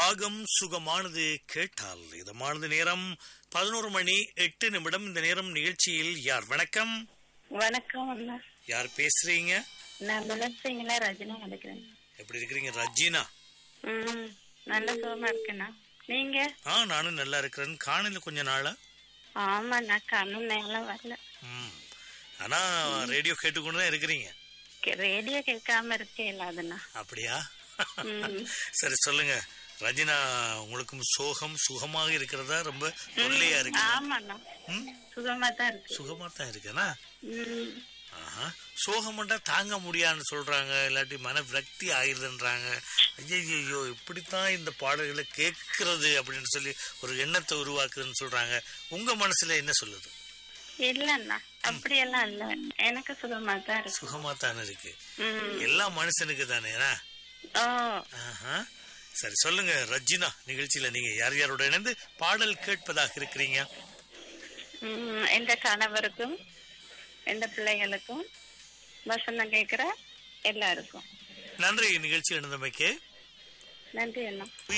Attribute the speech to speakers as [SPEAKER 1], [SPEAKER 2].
[SPEAKER 1] ராகம் சுகமானது கேட்டால் இதமானது நேரம் பதினோரு மணி எட்டு நிமிடம் இந்த நேரம் நிகழ்ச்சியில் யார் வணக்கம்
[SPEAKER 2] வணக்கம் அண்ணா
[SPEAKER 1] யார் பேசுறீங்க
[SPEAKER 2] நான் விளசிங்களா ரஜினா கிடைக்கிறேன்
[SPEAKER 1] எப்படி இருக்கிறீங்க ரஜினா
[SPEAKER 2] ம் நல்ல சுகமா இருக்கேண்ணா நீங்க
[SPEAKER 1] ஆ நானும் நல்லா இருக்கிறேன் காணல கொஞ்ச நாளா
[SPEAKER 2] ஆமாண்ணா கண்ணு நேரம் வரல
[SPEAKER 1] ம் ஆனா ரேடியோ கேட்டுக்கொண்டு தான் இருக்கிறீங்க
[SPEAKER 2] கே- ரேடியோ கேட்காம இருக்கே இல்லாதுண்ணா
[SPEAKER 1] அப்படியா
[SPEAKER 2] ம்.
[SPEAKER 1] சரி சொல்லுங்க ரஜினா உங்களுக்கும் சோகம் சுகமாக இருக்கிறதா ரொம்ப தொல்லையா இருக்கு
[SPEAKER 2] ஆமாண்ணா
[SPEAKER 1] ம்
[SPEAKER 2] சுகமா தான் இருக்கு
[SPEAKER 1] சுகமா தான் இருக்கேனா
[SPEAKER 2] ம்.
[SPEAKER 1] ஆஹா. சோகம்ண்டா தாங்க முடியாதுன்னு சொல்றாங்க இல்லாட்டி மன விரக்தி ஆயிருதுன்றாங்க ஐயோ இப்படித்தான் இந்த பாடல்களை கேட்கறது அப்படின்னு சொல்லி ஒரு எண்ணத்தை உருவாக்குதுன்னு சொல்றாங்க உங்க மனசுல என்ன சொல்லுது
[SPEAKER 2] இல்லண்ணா அப்படியெல்லாம் இல்ல எனக்கு சுகமா தான் இருக்கு
[SPEAKER 1] சுகமா தானே இருக்கு
[SPEAKER 2] ம்.
[SPEAKER 1] எல்லா மனுஷனுக்கு தானே
[SPEAKER 2] ஓ
[SPEAKER 1] ஆஹா. சரி சொல்லுங்க ரஜினா நிகழ்ச்சியில நீங்க யார் யாரோட இணைந்து பாடல் கேட்பதாக இருக்கிறீங்க
[SPEAKER 2] ம், எந்த கணவருக்கும் எந்த பிள்ளைகளுக்கும் வசந்தம் கேட்கிற எல்லாருக்கும்
[SPEAKER 1] நன்றி நிகழ்ச்சி இணைந்தமைக்கு
[SPEAKER 2] நன்றி அண்ணா